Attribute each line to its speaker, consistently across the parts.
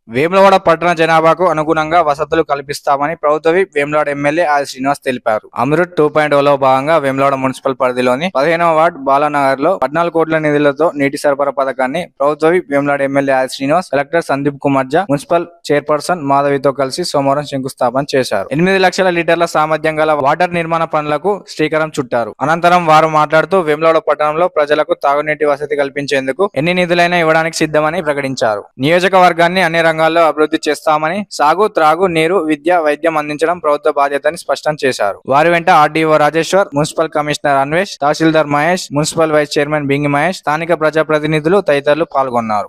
Speaker 1: వేములవాడ పట్టణ జనాభాకు అనుగుణంగా వసతులు కల్పిస్తామని ప్రభుత్వ విప్ వేములవాడ ఎమ్మెల్యే ఆది శ్రీనివాస్ తెలిపారు అమృత్ టూ పాయింట్ లో భాగంగా వేములవాడ మున్సిపల్ పరిధిలోని పదిహేనవ వార్డ్ బాలానగర్ లో పద్నాలుగు కోట్ల నిధులతో నీటి సరఫరా పథకాన్ని ప్రభుత్వ విప్ వేములవాడ ఎమ్మెల్యే ఆది శ్రీనివాస్ కలెక్టర్ సందీప్ కుమార్ జా మున్సిపల్ చైర్పర్సన్ మాధవితో కలిసి సోమవారం శంకుస్థాపన చేశారు ఎనిమిది లక్షల లీటర్ల సామర్థ్యం గల వాటర్ నిర్మాణ పనులకు శ్రీకారం చుట్టారు అనంతరం వారు మాట్లాడుతూ వేములవాడ పట్టణంలో ప్రజలకు తాగునీటి వసతి కల్పించేందుకు ఎన్ని నిధులైనా ఇవ్వడానికి సిద్ధమని ప్రకటించారు నియోజకవర్గాన్ని అన్ని రంగాల్లో అభివృద్ధి చేస్తామని సాగు త్రాగు నీరు విద్య వైద్యం అందించడం ప్రభుత్వ బాధ్యతని స్పష్టం చేశారు వారి వెంట RDO Rajeshwar municipal commissioner Anvesh tahsildar Mahesh municipal vice chairman Bingi Mahesh స్థానిక ప్రజాప్రతినిధులు తదితరులు పాల్గొన్నారు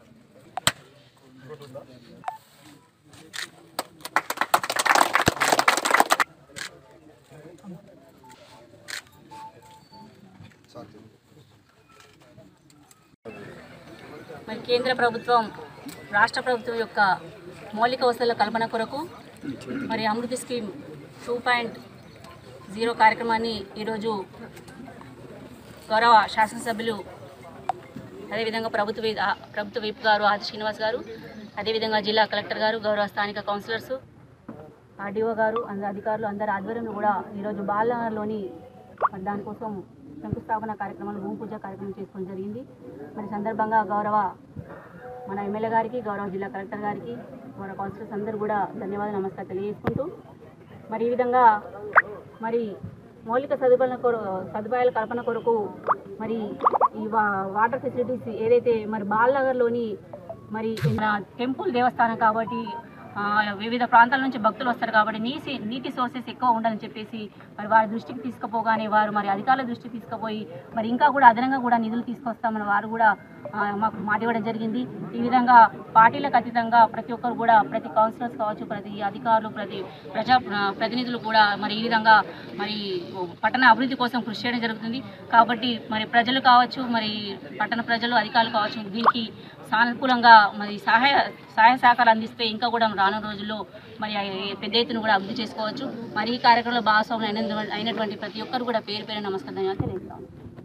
Speaker 2: మరి కేంద్ర ప్రభుత్వం రాష్ట్ర ప్రభుత్వం యొక్క మౌలిక వసతుల కల్పన కొరకు మరి Amrut scheme two point zero కార్యక్రమాన్ని ఈరోజు గౌరవ శాసనసభ్యులు అదేవిధంగా ప్రభుత్వ వి- ఆ, ప్రభుత్వ విప్ గారు ఆది శ్రీనివాస్ గారు అదేవిధంగా జిల్లా కలెక్టర్ గారు గౌరవ స్థానిక కౌన్సిలర్స్ ఆర్డీఓ గారు అందరు అధికారులు అందరి ఆధ్వర్యంలో కూడా ఈరోజు బాలనగర్లోని మరి దానికోసం శంకుస్థాపన కార్యక్రమాలు భూమి పూజ కార్యక్రమం చేసుకోవడం జరిగింది మరి సందర్భంగా గౌరవ మన ఎమ్మెల్యే గారికి గౌరవ జిల్లా కలెక్టర్ గారికి గౌరవ కౌన్సిలర్స్ అందరూ కూడా ధన్యవాదాలు నమస్కారం తెలియజేసుకుంటూ మరి ఈ విధంగా మరి మౌలిక సదుపాయాల కొర సదుపాయాల కల్పన కొరకు మరి ఈ వా- వాటర్ ఫెసిలిటీస్ ఏదైతే మరి బాలనగర్లోని మరి మన టెంపుల్ దేవస్థానం కాబట్టి ఆ, వివిధ ప్రాంతాల నుంచి భక్తులు వస్తారు కాబట్టి నీసి నీటి సోర్సెస్ ఎక్కువ ఉండాలని చెప్పేసి మరి వారి దృష్టికి తీసుకుపోగానే వారు మరి అధికారుల దృష్టికి తీసుకుపోయి మరి ఇంకా కూడా అదనంగా కూడా నిధులు తీసుకొస్తామని వారు కూడా ఆ, మాకు మాట ఇవ్వడం జరిగింది ఈ విధంగా పార్టీలకు అతీతంగా ప్రతి ఒక్కరు కూడా ప్రతి కౌన్సిలర్స్ కావచ్చు ప్రతి అధికారులు ప్రతి ప్రజా ఆ, ప్రతినిధులు కూడా మరి ఈ విధంగా మరి పట్టణ అభివృద్ధి కోసం కృషి చేయడం జరుగుతుంది కాబట్టి మరి ప్రజలు కావచ్చు మరి పట్టణ ప్రజలు అధికారులు కావచ్చు దీనికి సానుకూలంగా మరి సహాయ సహాయ సహకారాలు అందిస్తే ఇంకా కూడా రానున్న రోజుల్లో మరి ఆ పెద్ద ఎత్తున కూడా అభివృద్ధి చేసుకోవచ్చు మరి ఈ కార్యక్రమంలో భాగస్వాములు అయిన అయినటువంటి ప్రతి ఒక్కరు కూడా పేరు పేరు నమస్కారం ధన్యవాదాలు తెలియజేస్తాను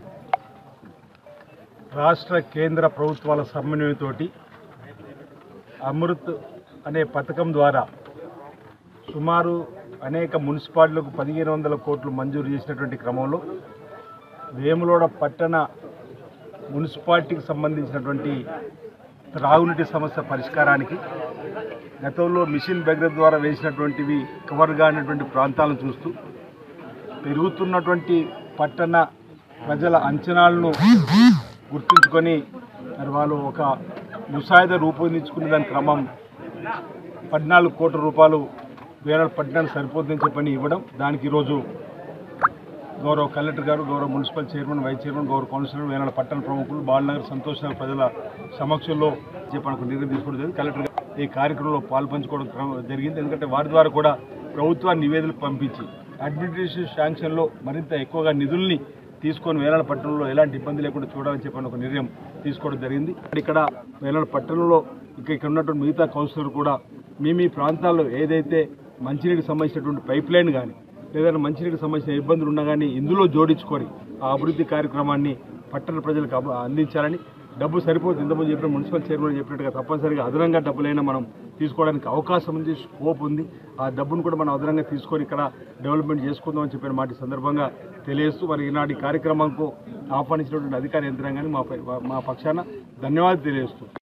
Speaker 3: రాష్ట్ర కేంద్ర ప్రభుత్వాల సమన్వయంతోటి అమృత్ అనే పథకం ద్వారా సుమారు అనేక మున్సిపాలిటీలకు పదిహేను వందల కోట్లు మంజూరు చేసినటువంటి క్రమంలో వేములోడ పట్టణ మున్సిపాలిటీకి సంబంధించినటువంటి త్రాగునీటి సమస్య పరిష్కారానికి గతంలో మిషన్ బెగ్ర ద్వారా వేసినటువంటివి కవర్ కానటువంటి ప్రాంతాలను చూస్తూ పెరుగుతున్నటువంటి పట్టణ ప్రజల అంచనాలను గుర్తుంచుకొని మరి వాళ్ళు ఒక ముసాయిదా రూపొందించుకునే దాని క్రమం పద్నాలుగు కోట్ల రూపాయలు వేరే పట్టణానికి సరిపోతుందని చెప్పని ఇవ్వడం దానికి ఈరోజు గౌరవ కలెక్టర్ గారు గౌరవ మున్సిపల్ చైర్మన్ వైస్ చైర్మన్ గౌరవ కౌన్సిలర్ వేనాడ పట్టణ ప్రముఖులు బాలనగర్ సంతోష్ నగర్ ప్రజల సమక్షంలో చెప్పడానికి ఒక నిర్ణయం తీసుకోవడం జరిగింది కలెక్టర్ గారు ఈ కార్యక్రమంలో పాల్పంచుకోవడం క్రమం జరిగింది ఎందుకంటే వారి ద్వారా కూడా ప్రభుత్వాన్ని నివేదికలు పంపించి అడ్మినిస్ట్రేషన్ శాంక్షన్లో మరింత ఎక్కువగా నిధుల్ని తీసుకొని వేలాడ పట్టణంలో ఎలాంటి ఇబ్బంది లేకుండా చూడాలని చెప్పని ఒక నిర్ణయం తీసుకోవడం జరిగింది ఇక్కడ వేలాడ పట్టణంలో ఇక ఇక్కడ ఉన్నటువంటి మిగతా కౌన్సిలర్ కూడా మీ మీ ప్రాంతాల్లో ఏదైతే మంచినీటికి సంబంధించినటువంటి పైప్ లైన్ కానీ లేదా మంచినీటికి సంబంధించిన ఇబ్బందులు ఉన్నా కానీ ఇందులో జోడించుకొని ఆ అభివృద్ధి కార్యక్రమాన్ని పట్టణ ప్రజలకు అబ- అందించాలని డబ్బు సరిపోతుంది ఇంతకుముందు చెప్పిన మున్సిపల్ చైర్మన్ చెప్పినట్టుగా తప్పనిసరిగా అదనంగా డబ్బులైనా మనం తీసుకోవడానికి అవకాశం ఉంది స్కోప్ ఉంది ఆ డబ్బును కూడా మనం అదనంగా తీసుకొని ఇక్కడ డెవలప్మెంట్ చేసుకుందామని చెప్పిన మాట ఈ సందర్భంగా తెలియజేస్తూ మరి ఈనాటి కార్యక్రమంకు ఆహ్వానించినటువంటి అధికార యంత్రాంగాన్ని మా పై- మా పక్షాన ధన్యవాదాలు తెలియజేస్తూ